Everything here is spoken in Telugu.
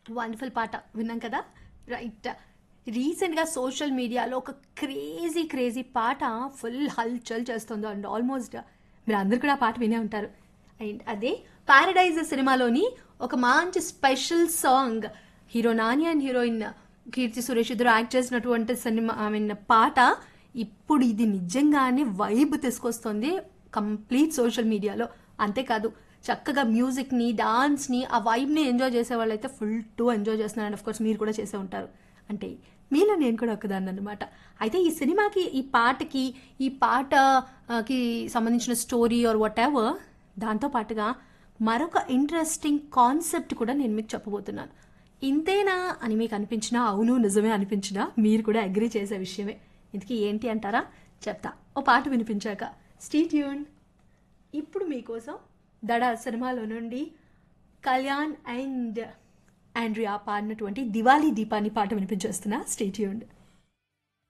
వండర్ఫుల్ పాట విన్నాం కదా రైట్ రీసెంట్గా సోషల్ మీడియాలో ఒక క్రేజీ క్రేజీ పాట ఫుల్ హల్చల్ చేస్తుంది అండ్ ఆల్మోస్ట్ మీరు అందరు కూడా ఆ పాట వినే ఉంటారు అండ్ అదే పారడైజ్ సినిమాలోని ఒక మంచి special song hero Nani and heroine Keerthy Suresh ఇద్దరు యాక్ట్ చేసినటువంటి సినిమా ఐ మీన్ పాట ఇప్పుడు ఇది నిజంగానే వైబ్ తీసుకొస్తుంది కంప్లీట్ సోషల్ మీడియాలో అంతేకాదు చక్కగా మ్యూజిక్ని డాన్స్ని ఆ వైబ్ని ఎంజాయ్ చేసే వాళ్ళైతే ఫుల్ టు ఎంజాయ్ చేస్తున్నారు అండ్ ఆఫ్ కోర్స్ మీరు కూడా చేసే ఉంటారు అంటే మీలో నేను కూడా ఒకదాన్ని అనమాట అయితే ఈ సినిమాకి ఈ పాటకి ఈ పాటకి సంబంధించిన స్టోరీ ఆర్ వాట్ ఎవర్ దాంతో పాటుగా మరొక ఇంట్రెస్టింగ్ కాన్సెప్ట్ కూడా నేను మీకు చెప్పబోతున్నాను ఇంతేనా అని మీకు అనిపించినా అవును నిజమే అనిపించినా మీరు కూడా అగ్రి చేసే విషయమే ఇంతకీ ఏంటి అంటారా చెప్తా ఓ పాట వినిపించాక స్టీట్యూన్ ఇప్పుడు మీకోసం దడ సినిమాలో నుండి కళ్యాణ్ అండ్ ఆండ్రియా పాడినటువంటి దివాళీ దీపాన్ని పాట వినిపించేస్తున్నా స్టేట్యూన్